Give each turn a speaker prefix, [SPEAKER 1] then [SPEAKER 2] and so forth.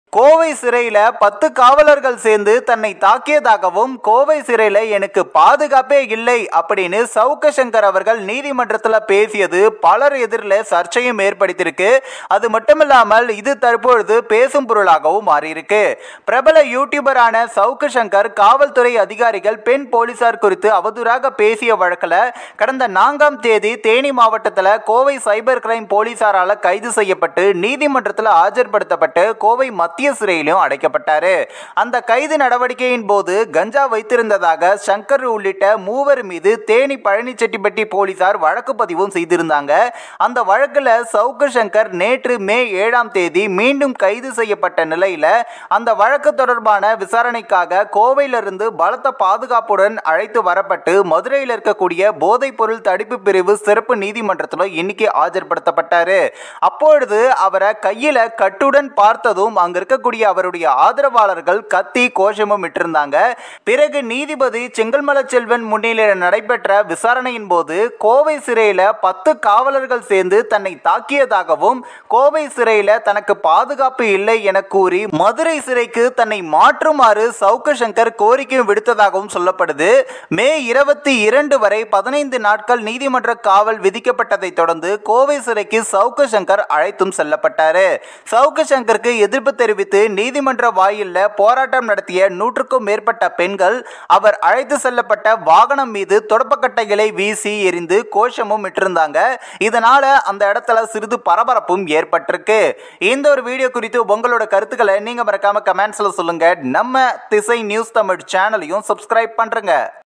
[SPEAKER 1] கோவை சிறையில பத்து காவலர்கள் சேர்ந்து தன்னை தாக்கியதாகவும் கோவை சிறையில எனக்கு பாதுகாப்பே இல்லை அப்படின்னு சவுக்க சங்கர் அவர்கள் நீதிமன்றத்தில் பேசியது பலர் எதிரில் சர்ச்சையும் ஏற்படுத்தியிருக்கு அது மட்டுமில்லாமல் இது தற்பொழுது பேசும் பொருளாகவும் மாறியிருக்கு பிரபல யூடியூபரான சவுக்கு சங்கர் காவல்துறை அதிகாரிகள் பெண் போலீசார் குறித்து அவதூறாக பேசிய வழக்கில் கடந்த நான்காம் தேதி தேனி மாவட்டத்தில் கோவை சைபர் கிரைம் போலீசாரால் கைது செய்யப்பட்டு நீதிமன்றத்தில் ஆஜர்படுத்தப்பட்டு கோவை மத்திய சிறையிலும் அடைக்கப்பட்டாரு அந்த கைது நடவடிக்கையின் போது கஞ்சா வைத்திருந்ததாக சங்கர் உள்ளிட்ட மூவர் மீது தேனி பழனிச்செட்டிப்பட்டி போலீசார் வழக்கு பதிவும் செய்திருந்தாங்க அந்த வழக்கில் சவுக்கு சங்கர் நேற்று மே ஏழாம் தேதி மீண்டும் கைது செய்யப்பட்ட நிலையில அந்த வழக்கு தொடர்பான விசாரணைக்காக கோவையிலிருந்து பலத்த பாதுகாப்புடன் அழைத்து வரப்பட்டு மதுரையில் இருக்கக்கூடிய போதைப் பொருள் தடுப்பு பிரிவு சிறப்பு நீதிமன்றத்தில் இன்னைக்கு ஆஜர்படுத்தப்பட்டாரு அப்பொழுது அவரை கையில கட்டுடன் பார்த்ததும் அங்க இருக்கக்கூடிய அவருடைய ஆதரவாளர்கள் கத்தி கோஷமும் விட்டிருந்தாங்க பிறகு நீதிபதி செங்கல்மல செல்வன் முன்னிலையில் நடைபெற்ற விசாரணையின் போது கோவை சிறையில பத்து காவலர்கள் சேர்ந்து தன்னை தாக்கியதாகவும் கோவை சிறையில தனக்கு பாதுகாப்பு இல்லை என கூறி மதுரை சிறைக்கு தன்னை மாற்றுமாறு சவுக்கு சங்கர் கோரிக்கை விடுத்ததாகவும் சொல்லப்படுது மே இருபத்தி இரண்டு வரை பதினைந்து நாட்கள் நீதிமன்ற காவல் விதிக்கப்பட்டதை தொடர்ந்து கோவை சிறைக்கு சவுக்கு சங்கர் அழைத்தும் செல்லப்பட்டாரு சவுக்கு சங்கருக்கு எதிர்ப்பு தெரிவித்து நீதிமன்ற வாயில்ல போராட்டம் நடத்திய நூற்றுக்கும் மேற்பட்ட பெண்கள் அவர் அழைத்து செல்லப்பட்ட வாகனம் மீது தொடப்பக்கட்டைகளை வீசி எரிந்து கோஷமும் விட்டிருந்தாங்க இதனால அந்த இடத்துல சிறிது பரபரப்பும் ஏற்பட்டிருக்கு இந்த ஒரு வீடியோ குறித்து உங்களோட கருத்துக்களை நீங்க மறக்காம கமெண்ட்ஸ்ல சொல்லுங்க நம்ம திசை நியூஸ் தமிழ் சேனலையும் சப்ஸ்கிரைப் பண்றங்க